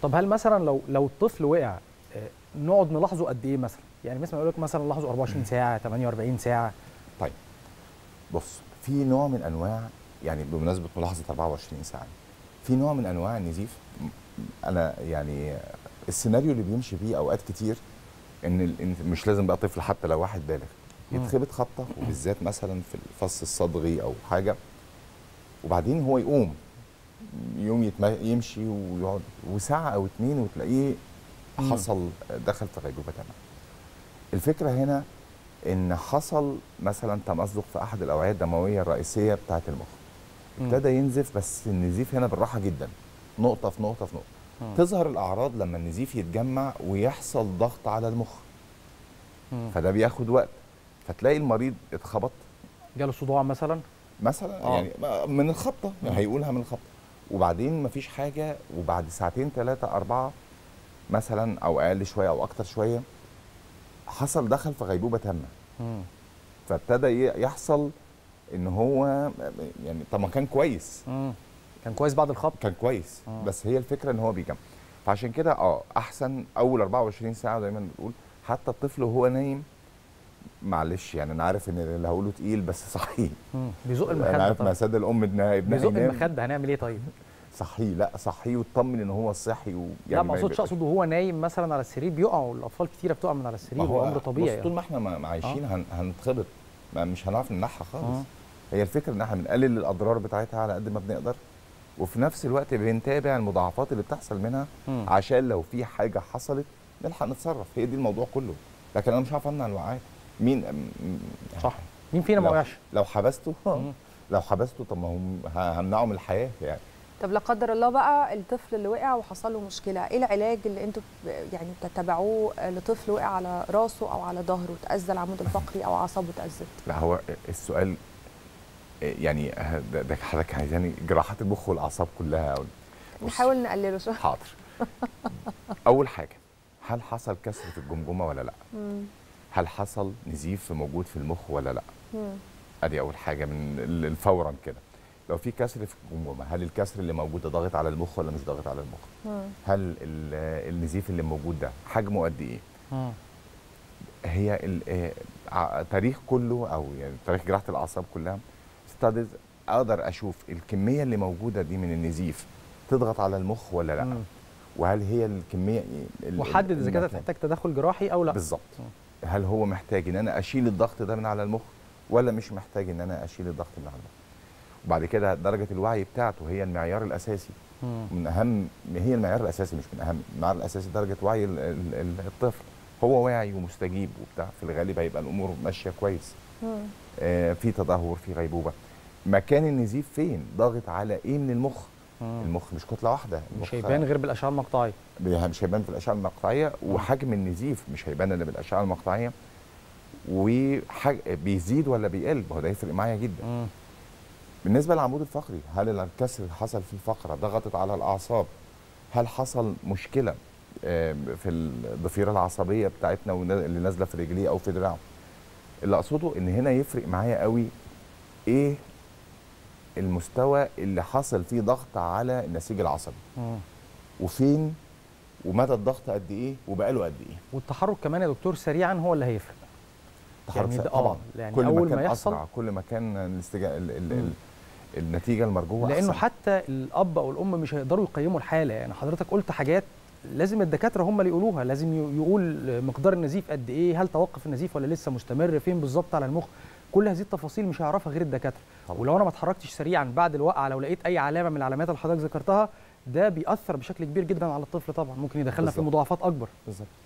طب هل مثلا لو لو الطفل وقع آه، نقعد نلاحظه قد ايه مثلا يعني مثلا يقول لك مثلا نلاحظه 24 ساعه 48 ساعه طيب بص في نوع من انواع يعني بمناسبه ملاحظه 24 ساعه في نوع من انواع النزيف م- انا يعني السيناريو اللي بيمشي بيه اوقات كتير ان ال- إن مش لازم بقى طفل حتى لو واحد بالغ مم. يتخبط خبطه وبالذات مثلا في الفص الصدغي او حاجه وبعدين هو يقوم يوم يتم- يمشي ويقعد وساعه او اتنين وتلاقيه مم. حصل دخل في غيبوبه تمام الفكره هنا ان حصل مثلا تمزق في احد الاوعيه الدمويه الرئيسيه بتاعه المخ مم. ابتدى ينزف بس النزيف هنا بالراحه جدا نقطه في نقطه في نقطه مم. تظهر الاعراض لما النزيف يتجمع ويحصل ضغط على المخ مم. فده بياخد وقت فتلاقي المريض اتخبط جاله صداع مثلا مثلا آه. يعني من الخبطه يعني هيقولها من الخبطه وبعدين مفيش حاجه وبعد ساعتين ثلاثه اربعه مثلا او اقل شويه او اكتر شويه حصل دخل في غيبوبه تامه مم. فابتدى ي- يحصل ان هو يعني طب ما كان كويس مم. كان كويس بعد الخبط كان كويس آه. بس هي الفكره ان هو بيجمع فعشان كده اه احسن اول 24 ساعه دايما بنقول حتى الطفل وهو نايم معلش يعني انا عارف ان اللي هقوله تقيل بس صحيح مم. بيزق انا المخده عارف طبعا مساد الام ابنها ابنها بيزق ينام المخده هنعمل ايه طيب صحيه لا صحيه وتطمن ان هو صحي و... لا ما ما اقصدش يبقاش- اقصد وهو نايم مثلا على السرير بيقعوا الاطفال كتيره بتقع من على السرير ما هو وامر طبيعي بص طول ما احنا ما ما عايشين آه. هن... هنتخبط ما مش هنعرف نمنعها خالص آه. هي الفكره ان احنا بنقلل الاضرار بتاعتها على قد ما بنقدر وفي نفس الوقت بنتابع المضاعفات اللي بتحصل منها مم. عشان لو في حاجه حصلت نلحق نتصرف هي دي الموضوع كله لكن انا مش هعرف امنع الوقعات مين م- م- صح مين فينا ما لو- وقعش لو حبسته مم. لو حبسته طب ما هو ه- همنعه من الحياه يعني طب لا قدر الله بقى الطفل اللي وقع وحصل له مشكله ايه العلاج اللي انتوا ب- يعني بتتبعوه لطفل وقع على راسه او على ظهره تاذى العمود الفقري او اعصابه تاذت لا هو السؤال يعني ه- ده ده حضرتك عايزاني جراحات المخ والاعصاب كلها أو- بص، نحاول نقلله شويه حاضر اول حاجه هل حصل كسر في الجمجمه ولا لا مم. هل حصل نزيف موجود في المخ ولا لا مم. ادي اول حاجه من ال- ال- فورا كده لو في كسر في الجمجمه هل الكسر اللي موجود ده ضاغط على المخ ولا مش ضاغط على المخ مم. هل ال- النزيف اللي موجود ده حجمه قد ايه مم. هي ال- آه، ع- تاريخ كله او يعني تاريخ جراحه الاعصاب كلها ستاديز اقدر اشوف الكميه اللي موجوده دي من النزيف تضغط على المخ ولا لا مم. وهل هي الكميه ال- وحدد اذا كانت المكان. تحتاج تدخل جراحي او لا بالظبط هل هو محتاج ان انا اشيل الضغط ده من على المخ ولا مش محتاج ان انا اشيل الضغط من على المخ وبعد كده درجه الوعي بتاعته هي المعيار الاساسي مم. من اهم هي المعيار الاساسي مش من اهم المعيار الاساسي درجه وعي ال- ال- ال- الطفل هو واعي ومستجيب وبتاع في الغالب هيبقى الامور ماشيه كويس مم. آه في تدهور في غيبوبه مكان النزيف فين ضاغط على ايه من المخ مم. المخ مش كتله واحده مش المخ هيبان غير بالاشعه المقطعيه بي- مش هيبان في الاشعه المقطعيه وحجم النزيف مش هيبان الا بالاشعه المقطعيه وبيزيد ولا بيقل ما هو ده يفرق معايا جدا مم. بالنسبه للعمود الفقري هل الكسر اللي حصل في الفقره ضغطت على الاعصاب هل حصل مشكله آه، في الضفيره العصبيه بتاعتنا ون- اللي نازله في رجليه او في دراعه اللي اقصده ان هنا يفرق معايا قوي ايه المستوى اللي حصل فيه ضغط على النسيج العصبي مم. وفين ومدى الضغط قد ايه وبقاله قد ايه والتحرك كمان يا دكتور سريعا هو اللي هيفرق تحرك يعني سريع. ده- آه، طبعا يعني كل أول ما ما كان يحصل- اسرع كل ما كان الاستجا... ال... ال... مم. ال... النتيجه المرجوه لانه أحسن. حتى الاب او الام مش هيقدروا يقيموا الحاله يعني حضرتك قلت حاجات لازم الدكاتره هم اللي يقولوها لازم ي- يقول مقدار النزيف قد ايه هل توقف النزيف ولا لسه مستمر فين بالظبط على المخ كل هذه التفاصيل مش هيعرفها غير الدكاتره طبعا. ولو انا ما اتحركتش سريعا بعد الوقعه لو لقيت اي علامه من العلامات اللي حضرتك ذكرتها ده بيأثر بشكل كبير جدا على الطفل طبعا ممكن يدخلنا في بالظبط. مضاعفات اكبر بالظبط